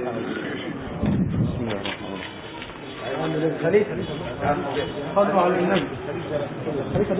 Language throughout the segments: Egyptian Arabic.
خليفة صلوا على النبي خليفة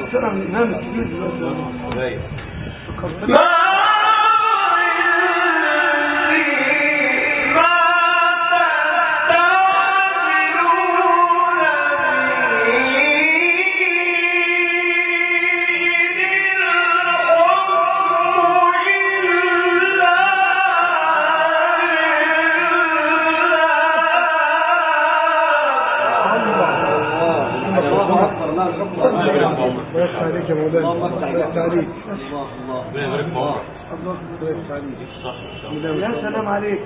فكرتنا من الامام الكبير دلوقتي عليك يا مولانا الله عليك الله الله يا سلام عليك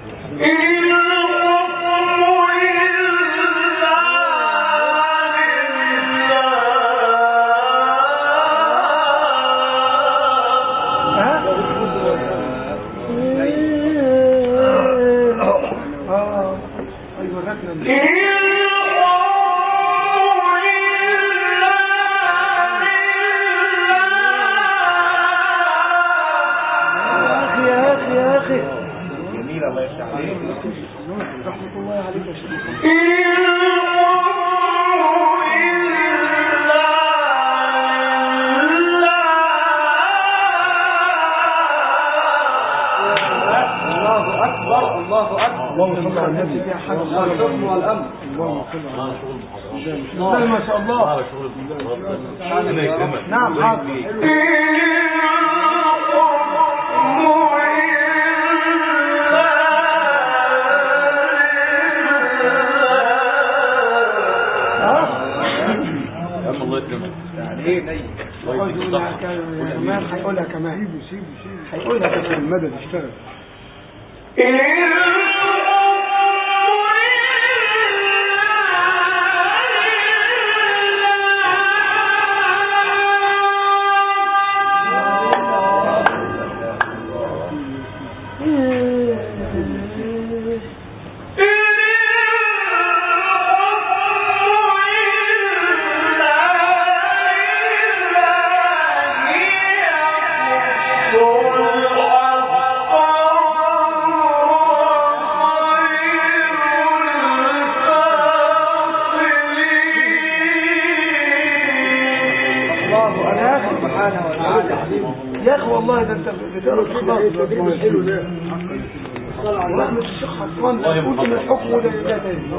ورحمة الشيخ حسوان قلت من الحكم ولا لله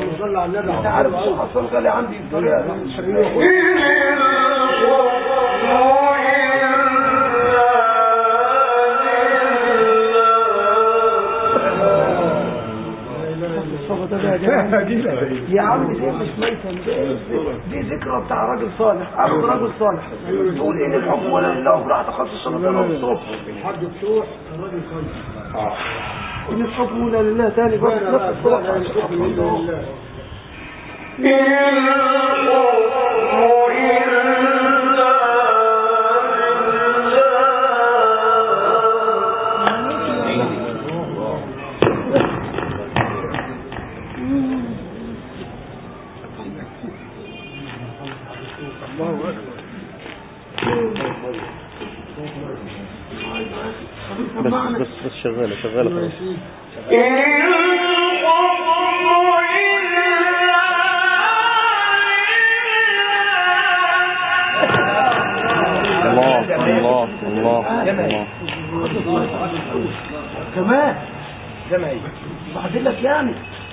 تاني انت عارف الشيخ حسوان قال لي عندي طريقة يا عم دي مش ميتة دي ذكرى بتاع راجل صالح عبد رجل صالح تقول ايه الحكم ولا لله وراح تخصص الصلاة الصبح الحج بتروح الراجل صالح إن الحكم لله تاني بس نفس الصلاة الحكم لله شغالة شغالة خلاص الله الله الله الله كمان جمعي بعد لك يعني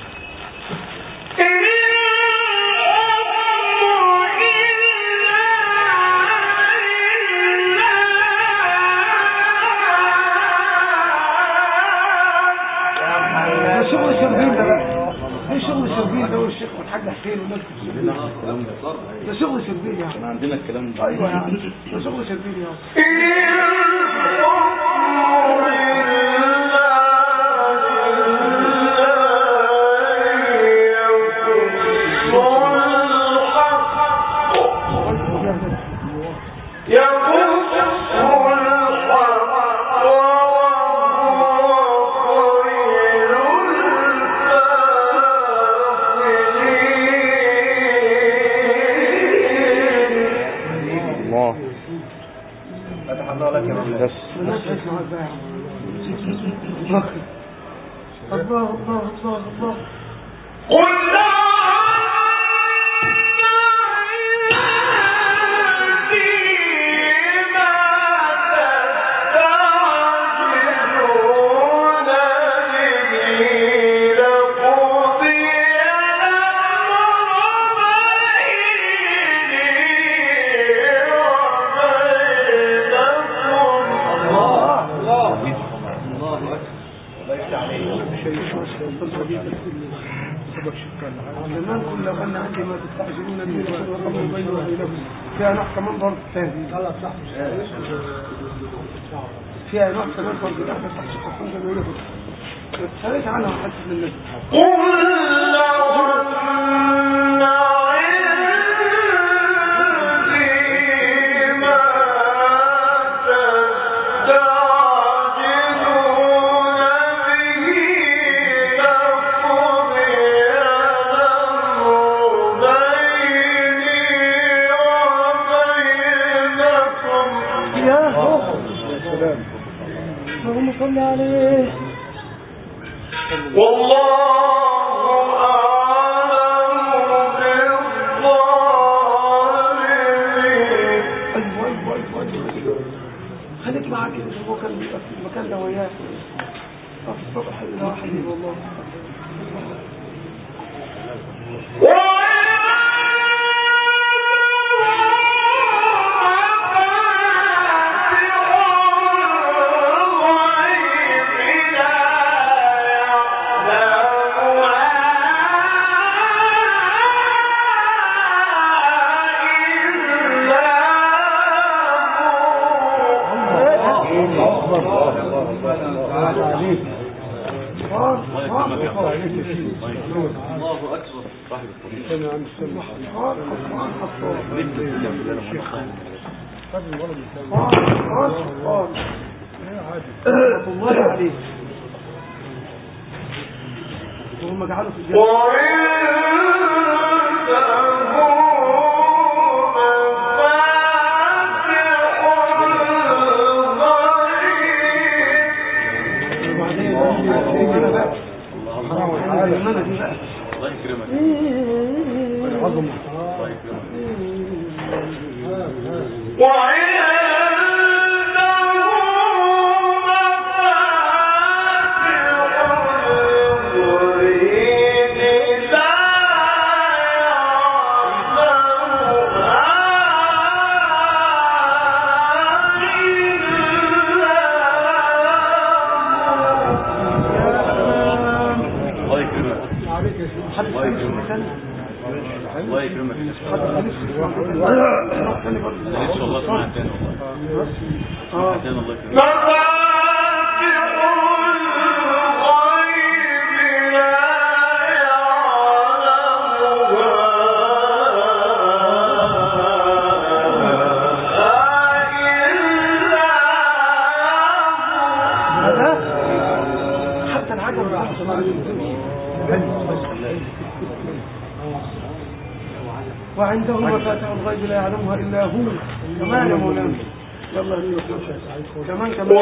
حسين والناس ده شغل شربيل يعني احنا عندنا الكلام ده ايوه يعني ده شغل شربيل يعني يعلمون الدين وقبل بينه وبينهم فيها نوع كمان برضه ثاني فيها نوع كمان برضه تحت تحت الحكم زي ما يقولوا كده سألت عنها حد من الناس قل لو أن عندي ما تستعجلون به لقضي الأمر بيني وبينكم يا اللهم صل عليه والله أعلم بالظالمين ايوه ايوه ايوه ايوه خليك معاه كده شوف هو كان بيبقى في المكان ده وياه طب الصبح لا حبيبي والله الله عليك اللهم اجعله في الجنة وبعدين انا بقى انا دي بقى الله يكرمك عظمه الله يكرمك الله يكرمك حد الله يسمع يكرمك. مثلا الله يكرمك حد يسمع تاني برضه لسه والله سمعت تاني والله اه تاني الله يكرمك هذا حتى العجم وعنده مفاتح الغيب لا يعلمها الا هو كمان يا مولانا يلا هنيك كمان كمان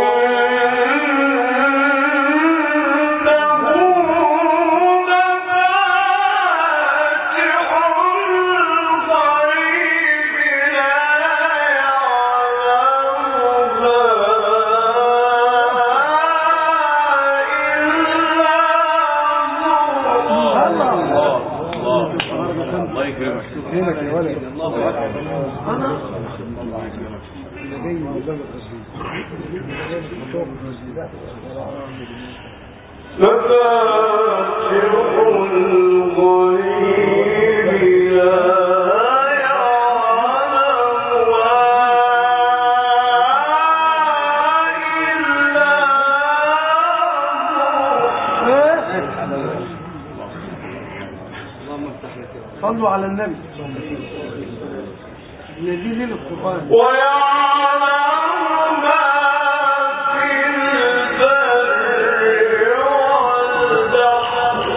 الله الله الله يكرمك هناك يا ولد انا مفاتح الغيب لا يعلمها إلا صلوا على النبي هي دي ليله القران ويعلم ما في البر والبحر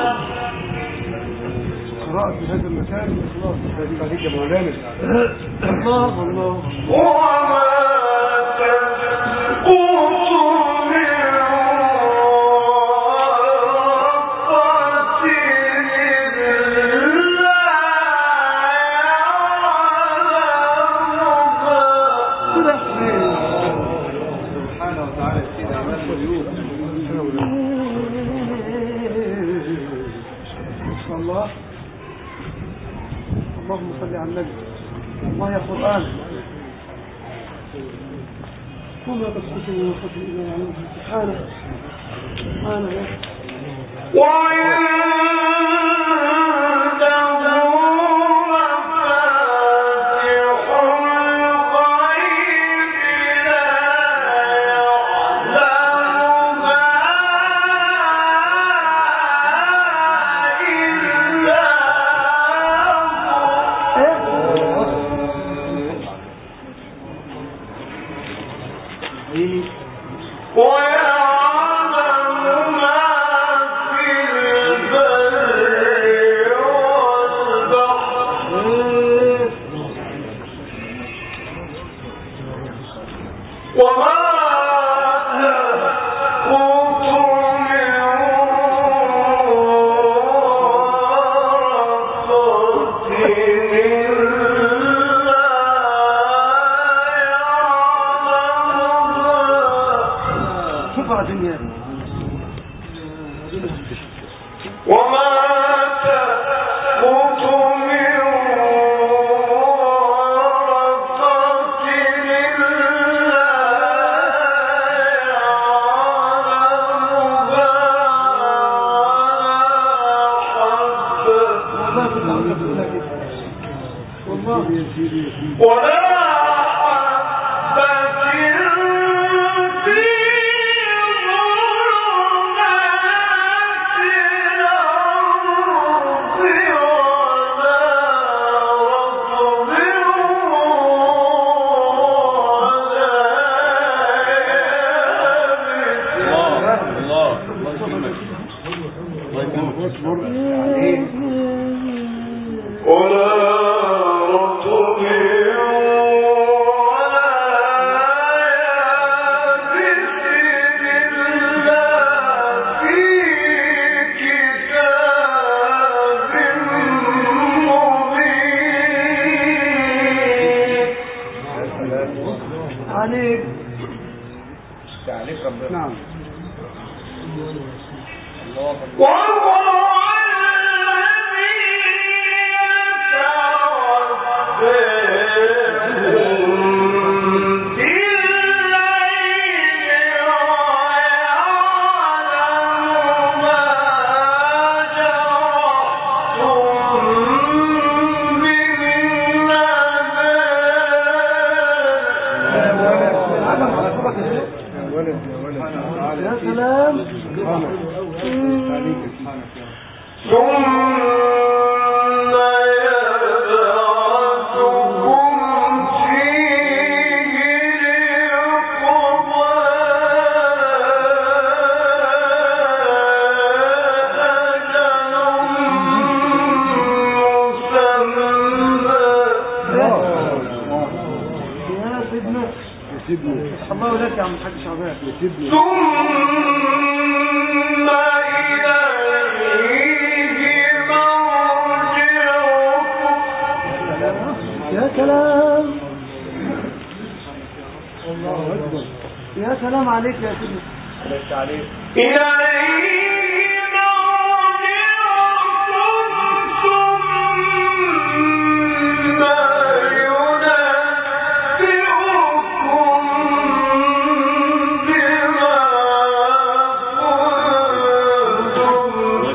قراءه في هذا المكان خلاص عليك يا مولانا الله الله وما تسقط من ورقة إلا يعلمها سبحانه وتعالى سيدنا عمال الله اللهم صل على النبي الله يا قرآن وما تسقط من ورقة إلا يعلمها سبحانه سبحانه يا وعنده شوفها دنيا وما تأخذ من ورقة إلا يعلمها ولا حبة في ظلمات الأرض ولا رطب ولا يابس الله الله الله يكرمك الله يكرمك ولا رطب ولا يابس إلا في كتاب مبين عليك تعليق ربنا نعم وهو الذي يتوفاكم بالليل ويعلم ما جرحتم بالنهار علم على صوبك ازاي يا ولد يا ولد تعالى يا سلام ثم يبعثكم فيه ليقضى أجل مسمى يا سيدنا سيبني الله لك يا عم الحاج شعبان سيبني ثم إليه مرجعكم يا سلام الله اكبر يا سلام عليك يا سيدنا تعليق إليه مرجعكم ثم ينبئكم بما كنتم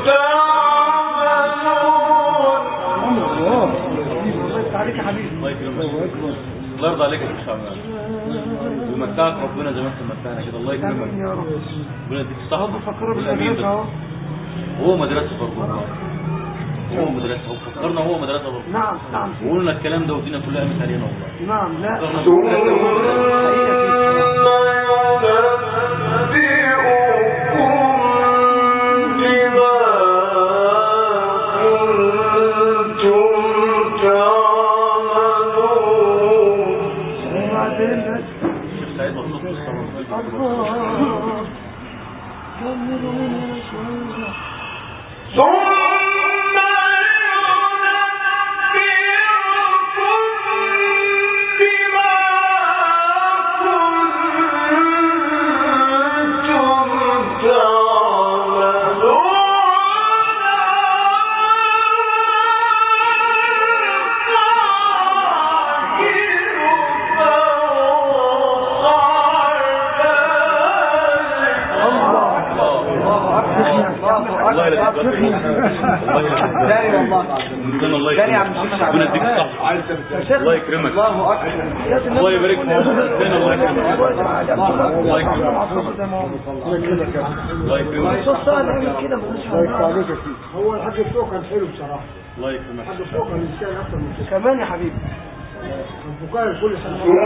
تعملون الله الله يفتح عليك يا حبيبي الله يكرمك الله اكبر الله يرضى عليك يا شيخ شعبان ومتعك ربنا زي ما انت متعنا كده الله آمين يكرمك يا رب ربنا يديك الصحة فكروا والأمين بالمدرسة اهو وهو مدرسة برضه هو مدرسة هو فكرنا هو مدرسة برضه نعم نعم سيدي. وقلنا الكلام ده والدنيا كلها قامت علينا والله نعم لا فكرنا ثم ينبئكم بما كنتم تعملون وبعدين بس الشيخ سعيد مبسوط بالصبر الله كملوا مني شوية ثم ينبئكم بما كنتم الله يلزمك الله يلزمك تاني والله رمضان الله تاني يا عم يكرمك الشيخ ربنا يديك الصحة الله يكرمك الله اكبر الله يبارك فيك ربنا الله يكرمك الله يكرمك الله يكرمك الصوت صار قوي كده ملوش الله يفتح معنى. عليك يا سيدي هو الحاج بتوعه كان حلو بصراحه الله يكرمك الحاج بتوعه كان يستاهل اكتر من كده كمان يا حبيبي كان فكاهي كل سنه ثم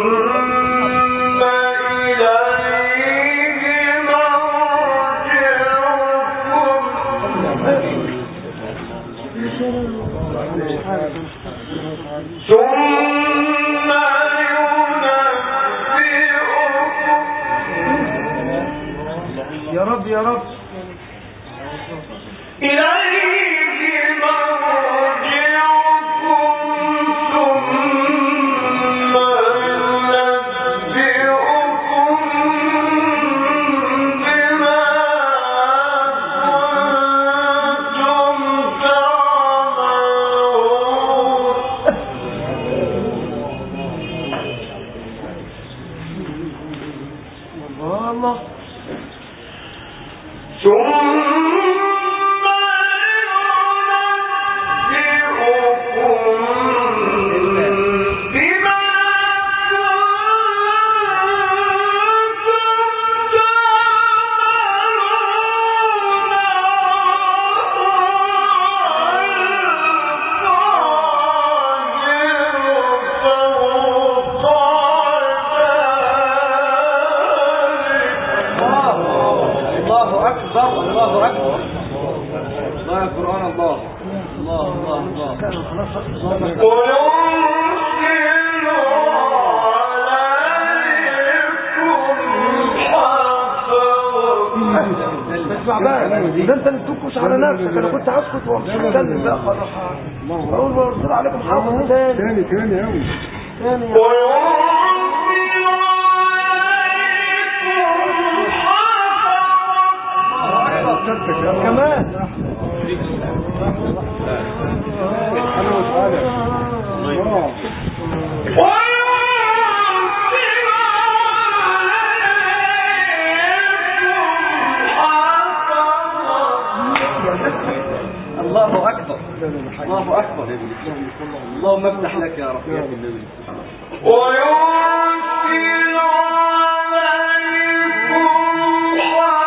إليه مرجعكم ثم ينبئكم يا رب إليه مرجعكم ثم ننبئكم بما كنتم تعملون الله الله ثم ينبئكم بما الله أكبر الله أكبر الله القرآن الله الله الله الله ويرسل عليكم حفظا اسمع بقى ده انت اللي تنكش على نفسك انا كنت هسكت ومش هتكلم بقى خلاص اقول وارسل عليكم حافظ تاني تاني تاني قوي تاني يا ويرسل عليكم حفظا كمان انا وسعادة الله الله أكبر الله أكبر يا ابن اللهم افتح لك يا رب يا ابن النبي ويرسل عليكم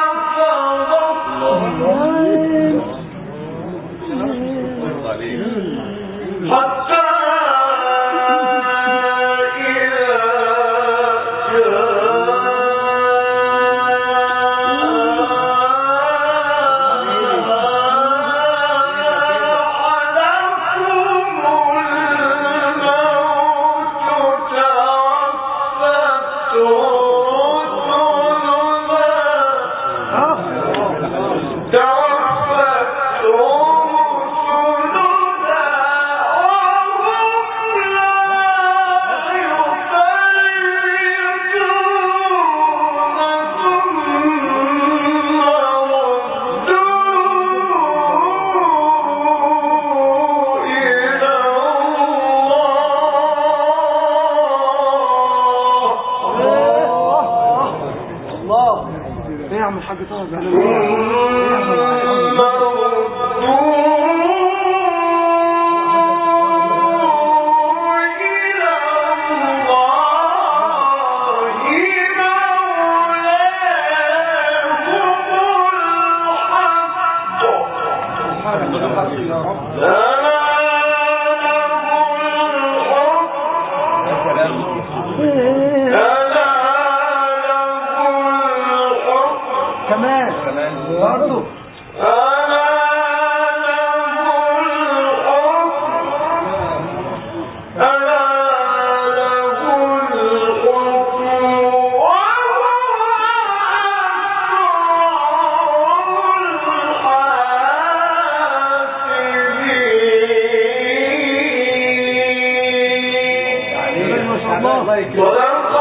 حفظا حتى الله ايه يا عم الحاج طه الكلام كمان برضه ما شاء الله الله يكرمك صدق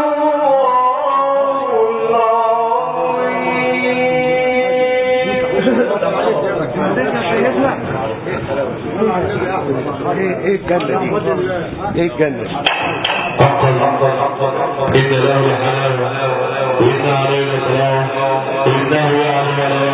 الله سيدنا ايه ايه الجنة دي ايه الجنة إن له حلاوة وإن عليه الإكرام إنه يعلم